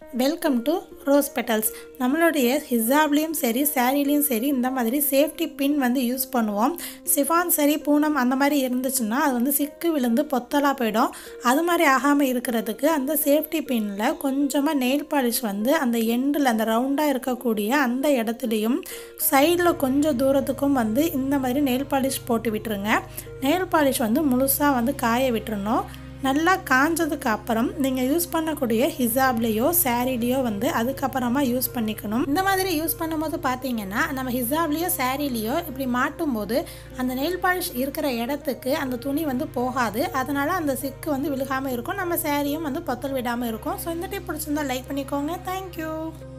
welcome to rose petals நம்மளுடைய ஹிஜாப்லேயும் சரி சாரீலையும் சரி இந்த மாதிரி சேஃப்டி பின் வந்து யூஸ் பண்ணுவோம் சிஃபான் சரி பூனம் அந்த மாதிரி இருந்துச்சுன்னா அது வந்து சிக்கு விழுந்து பொத்தலாக போயிடும் அது மாதிரி ஆகாமல் இருக்கிறதுக்கு அந்த சேஃப்டி பின்னில் கொஞ்சமாக நெயில் பாலிஷ் வந்து அந்த எண்டில் அந்த ரவுண்டாக இருக்கக்கூடிய அந்த இடத்துலையும் சைடில் கொஞ்சம் தூரத்துக்கும் வந்து இந்த மாதிரி நெயில் பாலிஷ் போட்டு விட்டுருங்க நெயில் பாலிஷ் வந்து முழுசாக வந்து காய விட்டுறணும் நல்லா காஞ்சதுக்கு அப்புறம் நீங்கள் யூஸ் பண்ணக்கூடிய ஹிஜாப்லேயோ சாரீலேயோ வந்து அதுக்கப்புறமா யூஸ் பண்ணிக்கணும் இந்த மாதிரி யூஸ் பண்ணும்போது பார்த்தீங்கன்னா நம்ம ஹிஜாப்லேயோ சாரீலேயோ இப்படி மாட்டும் போது அந்த நெயில் பாலிஷ் இருக்கிற இடத்துக்கு அந்த துணி வந்து போகாது அதனால் அந்த சிக்கு வந்து விழுகாமல் இருக்கும் நம்ம சாரியும் வந்து பொத்தல் விடாமல் இருக்கும் ஸோ இந்த டிப் பிடிச்சிருந்தா லைக் பண்ணிக்கோங்க தேங்க்யூ